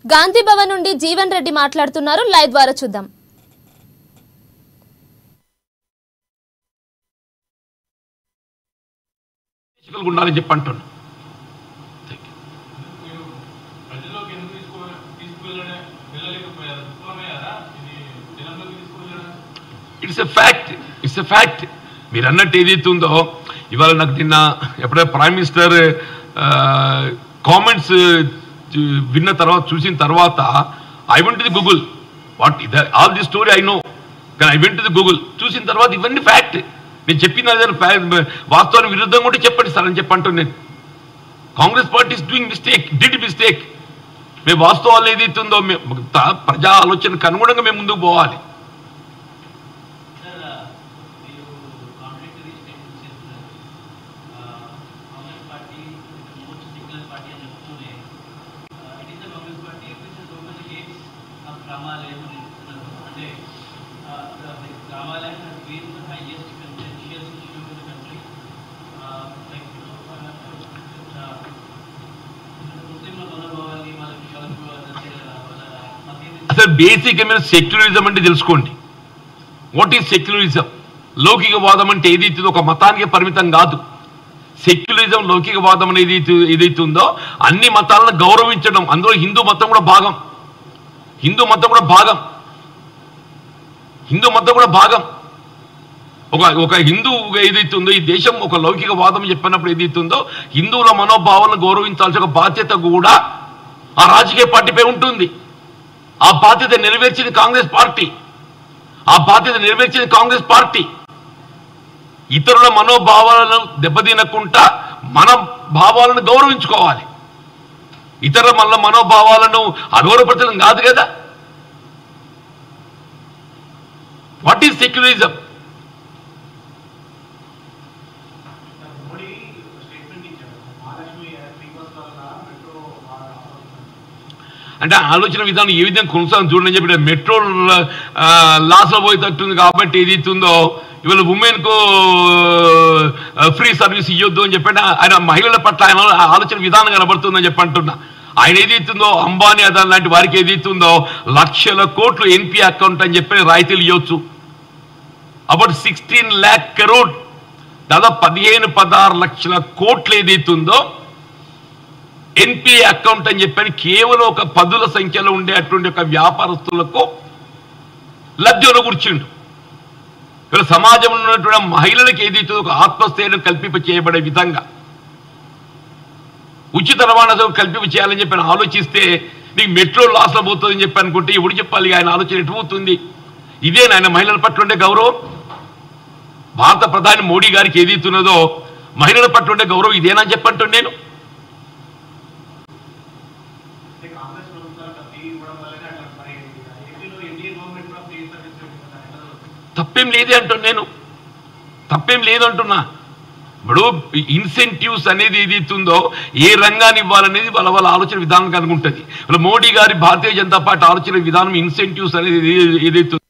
గాంధీ భవన్ నుండి జీవన్ రెడ్డి మాట్లాడుతున్నారు లైవ్ ద్వారా చూద్దాం శిక్షకులు ఉండాలని చెప్పి అంటున్నా ప్రజల్లోకి ఎందుకు తీసుకో తీసుకువెళ్ళడే వెళ్ళలేకపోయారు విఫలమయ్యారా ఇది జనంలోకి తీసుకువెళ్ళడా it's a fact it's a fact మీరు అన్నట్టు ఏదైతే ఉందో ఇవాళ నాకు నిన్న ఎప్పుడైతే ప్రైమ్ మినిస్టర్ కామెంట్స్ విన్న తర్వాత చూసిన తర్వాత I went the Google what all the story I know కానీ ఐ వెంట్ ది గూగుల్ చూసిన తర్వాత ఇవన్నీ ఫ్యాక్ట్ నేను చెప్పిన అదే fact. వాస్తవానికి విరుద్ధంగా ఉంటే చెప్పండి సార్ అని చెప్పంటాను నేను Congress party is doing mistake did mistake మేము వాస్తవాలు ఏదైతే ఉందో మేము త- ప్రజా ఆలోచనకు అనుగుణంగా మేము ముందుకు పోవాలి సార్ మీరు కాంట్రాక్టరీ స్టేట్మెంట్స్ చేస్తున్నారు Congress party most signal party అని చెప్తూనే it is the Congress party which is open gates of రామాలయం అని చెప్తున్నారు అంటే రామాలయం has been the highest contentious issue in the country. Uh, like, you know, uh, uh, ముస్లింల మనోభావాల్ని వాళ్ళకి వాళ్ళకి వాళ్ళ మసీదు అసలు బేసిక్ ఏమైనా సెక్యులరిజం అంటే తెలుసుకోండి వాట్ ఈజ్ సెక్యులరిజం లౌకికవాదం అంటే ఏదైతే ఒక మతానికి పరిమితం కాదు సెక్యులరిజం లౌకికవాదం అనేది ఏదైతే- ఏదైతే ఉందో అన్ని మతాలను గౌరవించడం అందులో హిందూ మతం కూడా భాగం హిందూ మతం కూడా భాగం హిందూ మతం కూడా భాగం ఒక ఒక హిందూ ఏదైతే ఉందో ఈ దేశం ఒక లౌకికవాదం చెప్పినప్పుడు ఏదైతే ఉందో హిందువుల మనోభావాలను గౌరవించాల్సిన ఒక బాధ్యత కూడా ఆ రాజకీయ పార్టీపై ఉంటుంది ఆ బాధ్యత నెరవేర్చింది కాంగ్రెస్ పార్టీ ఆ బాధ్యత నెరవేర్చింది కాంగ్రెస్ పార్టీ ఇతరుల మనోభావాలను దెబ్బతినకుండా మన భావాలను గౌరవించుకోవాలి ఇతరుల మన మనోభావాలను అగౌరవపరచడం కాదు కదా what is secularism Modi statement ఇచ్చారు మహాలక్ష్మి ఫ్రీ బస్ వల్ల మెట్రో అంటే ఆలోచన విధానం ఏ విధంగా కొనసాగం చూడండి చెప్పి మెట్రో లాస్లో పోయేటట్టుంది కాబట్టి ఏది ఇస్తుందో ఇవాళ ఉమెన్ కు ఫ్రీ సర్వీస్ ఇవ్వద్దు అని చెప్పి ఆయన మహిళల పట్ల ఆయన ఆలోచన విధానం కనబడుతుందని చెప్పి అంటున్నా ఆయన ఏది ఇస్తుందో అంబానీ అదాని లాంటి వారికి ఏది ఇస్తుందో లక్షల కోట్లు ఎన్పి అకౌంట్ అని చెప్పి రాయితీలు ఇవ్వచ్చు అబౌట్ సిక్స్టీన్ ల్యాక్ కరోడ్ దాదాపు పదిహేను పదహారు లక్షల కోట్లు ఏదైతుందో ఎన్పిఏ అకౌంట్ అని చెప్పని కేవలం ఒక పదుల సంఖ్యలో ఉండే అటువంటి ఒక వ్యాపారస్తులకు లబ్ధిలో కూర్చుండు ఇక్కడ సమాజంలో ఉన్నటువంటి మహిళలకు ఏదైతే ఒక ఆత్మస్థైర్యం కల్పింప చేయబడే విధంగా ఉచిత రవాణా సౌకర్యం కల్పింప చేయాలని చెప్పి ఆయన ఆలోచిస్తే నీకు మెట్రో లాస్లో పోతుందని చెప్పి అనుకుంటే ఇప్పుడు చెప్పాలి ఆయన ఆలోచన ఎటు పోతుంది ఇదే ఆయన మహిళల పట్ల ఉండే గౌరవం భారత ప్రధాని మోడీ గారికి ఏదైతున్నదో మహిళల పట్ల ఉండే గౌరవం ఇదేనా అని చెప్పంటాను నేను అంటే కాంగ్రెస్ ప్రభుత్వాలు ఫ్రీ ఇవ్వడం వల్లనే అట్లా మరి ఏపీలో ఎన్డీఏ గవర్నమెంట్ కూడా ఫ్రీ సర్వీస్ పెట్టింది తప్పేం లేదే అంటున్నా నేను తప్పేం లేదంటున్నా ఇప్పుడు ఇన్సెంటివ్స్ అనేది ఏదైతే ఉందో ఏ రంగాన్ని ఇవ్వాలనేది వాళ్ళ వాళ్ళ ఆలోచన విధానం కనుక ఉంటుంది ఇప్పుడు మోడీ గారి భారతీయ జనతా పార్టీ ఆలోచన విధానం ఇన్సెంటివ్స్ అనేది ఏదైతే